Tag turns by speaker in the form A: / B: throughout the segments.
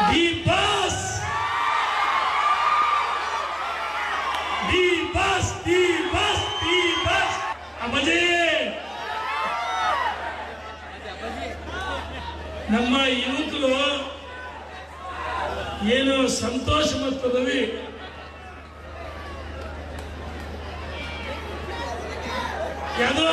A: the boss the boss the boss the boss ಅಮ್ಮಜಿ ನಮ್ಮ ಯುವಕರು ಏನು ಸಂತೋಷ್ ಮತ್ತು ರವಿ ಯಾವುದು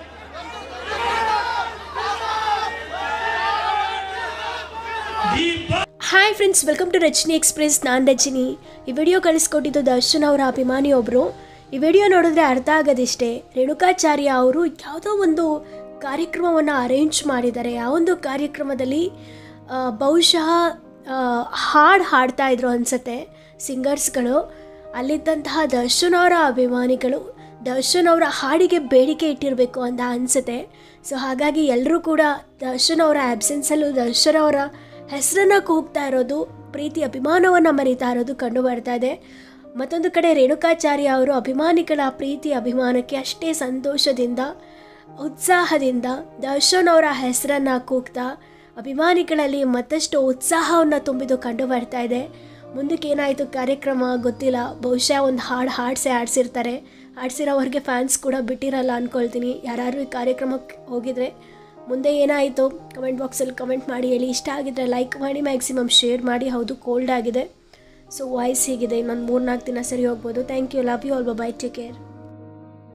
A: the boss
B: hi friends welcome to Rajini express ನಾನು ರಜನಿ ಈ ವಿಡಿಯೋ ಕಳಿಸ್ಕೊಟ್ಟಿದ್ದು ದರ್ಶನ್ ಅವರ ಅಭಿಮಾನಿಯೊಬ್ಬರು ಈ ವಿಡಿಯೋ ನೋಡಿದ್ರೆ ಅರ್ಥ ಆಗೋದಿಷ್ಟೇ ರೇಣುಕಾಚಾರ್ಯ ಅವರು ಯಾವುದೋ ಒಂದು ಕಾರ್ಯಕ್ರಮವನ್ನು ಅರೇಂಜ್ ಮಾಡಿದ್ದಾರೆ ಆ ಒಂದು ಕಾರ್ಯಕ್ರಮದಲ್ಲಿ ಆ, ಬಹುಶಃ ಆ, ಹಾಡು ಹಾಡ್ತಾ ಇದ್ರು ಅನಿಸುತ್ತೆ ಸಿಂಗರ್ಸ್ಗಳು ಅಲ್ಲಿದ್ದಂತಹ ದರ್ಶನ್ ಅವರ ಅಭಿಮಾನಿಗಳು ದರ್ಶನ್ ಅವರ ಹಾಡಿಗೆ ಬೇಡಿಕೆ ಇಟ್ಟಿರಬೇಕು ಅಂತ ಅನಿಸುತ್ತೆ ಸೊ ಹಾಗಾಗಿ ಎಲ್ಲರೂ ಕೂಡ ದರ್ಶನ್ ಅವರ ಆ್ಯಬ್ಸೆನ್ಸಲ್ಲೂ ದರ್ಶನ್ ಅವರ ಹೆಸರನ್ನು ಕೂಗ್ತಾ ಇರೋದು ಪ್ರೀತಿ ಅಭಿಮಾನವನ್ನು ಮರಿತಾ ಇರೋದು ಕಂಡು ಬರ್ತಾ ಇದೆ ಮತ್ತೊಂದು ಕಡೆ ರೇಣುಕಾಚಾರ್ಯ ಅವರು ಅಭಿಮಾನಿಗಳ ಪ್ರೀತಿ ಅಭಿಮಾನಕ್ಕೆ ಅಷ್ಟೇ ಸಂತೋಷದಿಂದ ಉತ್ಸಾಹದಿಂದ ದರ್ಶನ್ ಅವರ ಹೆಸರನ್ನು ಕೂಗ್ತಾ ಅಭಿಮಾನಿಗಳಲ್ಲಿ ಮತ್ತಷ್ಟು ಉತ್ಸಾಹವನ್ನು ತುಂಬಿದು ಕಂಡು ಬರ್ತಾ ಇದೆ ಮುಂದಕ್ಕೆ ಏನಾಯಿತು ಕಾರ್ಯಕ್ರಮ ಗೊತ್ತಿಲ್ಲ ಬಹುಶಃ ಒಂದು ಹಾಡು ಹಾಡಿಸೇ ಆಡಿಸಿರ್ತಾರೆ ಆಡಿಸಿರೋವ್ರಿಗೆ ಫ್ಯಾನ್ಸ್ ಕೂಡ ಬಿಟ್ಟಿರಲ್ಲ ಅಂದ್ಕೊಳ್ತೀನಿ ಯಾರು ಈ ಕಾರ್ಯಕ್ರಮಕ್ಕೆ ಹೋಗಿದ್ರೆ ಮುಂದೆ ಏನಾಯಿತು ಕಮೆಂಟ್ ಬಾಕ್ಸಲ್ಲಿ ಕಮೆಂಟ್ ಮಾಡಿ ಹೇಳಿ ಇಷ್ಟ ಆಗಿದ್ರೆ ಲೈಕ್ ಮಾಡಿ ಮ್ಯಾಕ್ಸಿಮಮ್ ಶೇರ್ ಮಾಡಿ ಹೌದು ಕೋಲ್ಡ್ ಆಗಿದೆ ಸೊ ವಾಯ್ಸ್ ಹೀಗಿದೆ ಇನ್ನೊಂದು ಮೂರ್ನಾಲ್ಕು ದಿನ ಸರಿ ಹೋಗ್ಬೋದು thank you love you all bye take care